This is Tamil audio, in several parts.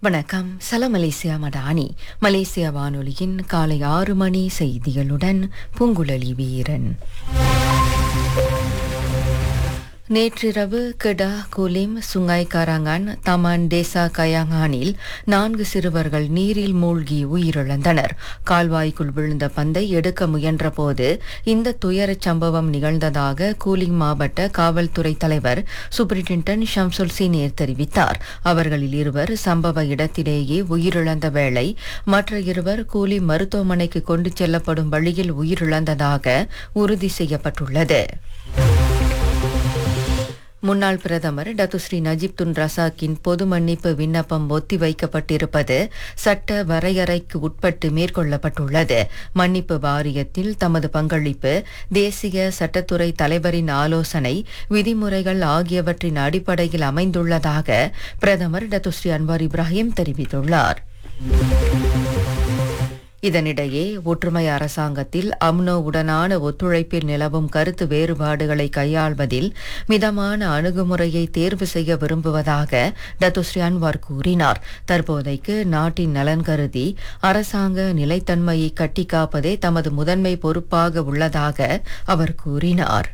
வணக்கம் சலாம் மலேசியா மடானி மலேசியா வானொலியின் காலை ஆறு மணி செய்திகளுடன் பூங்குழலி வீரன் நேற்றிரவு Kedah Kulim Sungai Karangan Taman Desa கயாங்கானில் நான்கு சிறுவர்கள் நீரில் மூழ்கி உயிரிழந்தனர் கால்வாய்க்குள் விழுந்த பந்தை எடுக்க முயன்றபோது இந்த துயரச் சம்பவம் நிகழ்ந்ததாக கூலிங் மாவட்ட காவல்துறை தலைவர் சூப்பரிண்டென்டன்ட் ஷம்சுல் சீனியர் தெரிவித்தார் அவர்களில் இருவர் சம்பவ இடத்திலேயே உயிரிழந்த வேளை மற்ற இருவர் கூலி மருத்துவமனைக்கு கொண்டு செல்லப்படும் வழியில் உயிரிழந்ததாக உறுதி செய்யப்பட்டுள்ளது முன்னாள் பிரதமர் டத்துஸ்ரீ நஜீப் துன் ரசாக்கின் பொது மன்னிப்பு விண்ணப்பம் ஒத்திவைக்கப்பட்டிருப்பது சட்ட வரையறைக்கு உட்பட்டு மேற்கொள்ளப்பட்டுள்ளது மன்னிப்பு வாரியத்தில் தமது பங்களிப்பு தேசிய சட்டத்துறை தலைவரின் ஆலோசனை விதிமுறைகள் ஆகியவற்றின் அடிப்படையில் அமைந்துள்ளதாக பிரதமர் டத்துஸ்ரீ அன்வார் இப்ராஹிம் தெரிவித்துள்ளார் இதனிடையே ஒற்றுமை அரசாங்கத்தில் அம்னோ உடனான ஒத்துழைப்பில் நிலவும் கருத்து வேறுபாடுகளை கையாள்வதில் மிதமான அணுகுமுறையை தேர்வு செய்ய விரும்புவதாக டத்துஸ்ரீ அன்வார் கூறினார் தற்போதைக்கு நாட்டின் நலன் கருதி அரசாங்க நிலைத்தன்மையை கட்டிக்காப்பதே தமது முதன்மை பொறுப்பாக உள்ளதாக அவர் கூறினார்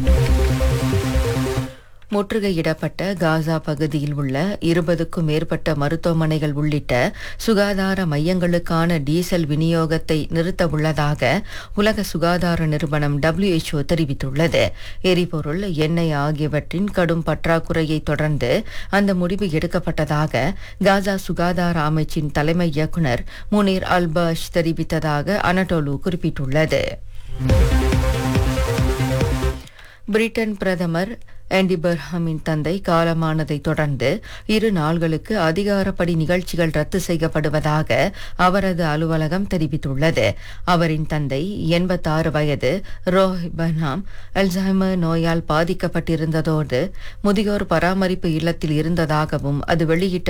முற்றுகையிடப்பட்ட காசா பகுதியில் உள்ள இருபதுக்கும் மேற்பட்ட மருத்துவமனைகள் உள்ளிட்ட சுகாதார மையங்களுக்கான டீசல் விநியோகத்தை நிறுத்த உள்ளதாக உலக சுகாதார நிறுவனம் WHO தெரிவித்துள்ளது எரிபொருள் எண்ணெய் ஆகியவற்றின் கடும் பற்றாக்குறையை தொடர்ந்து அந்த முடிவு எடுக்கப்பட்டதாக காசா சுகாதார அமைச்சின் தலைமை இயக்குனர் முனீர் அல்பாஷ் தெரிவித்ததாக அனடோலு குறிப்பிட்டுள்ளது பிரிட்டன் பிரதமர் ஆண்டி பர்ஹாமின் தந்தை காலமானதை தொடர்ந்து இரு நாள்களுக்கு அதிகாரப்படி நிகழ்ச்சிகள் ரத்து செய்யப்படுவதாக அவரது அலுவலகம் தெரிவித்துள்ளது அவரின் தந்தை எண்பத்தாறு வயது ரோஹ் பர்ஹாம் அல்சைமர் நோயால் பாதிக்கப்பட்டிருந்ததோடு முதியோர் பராமரிப்பு இல்லத்தில் இருந்ததாகவும் அது வெளியிட்ட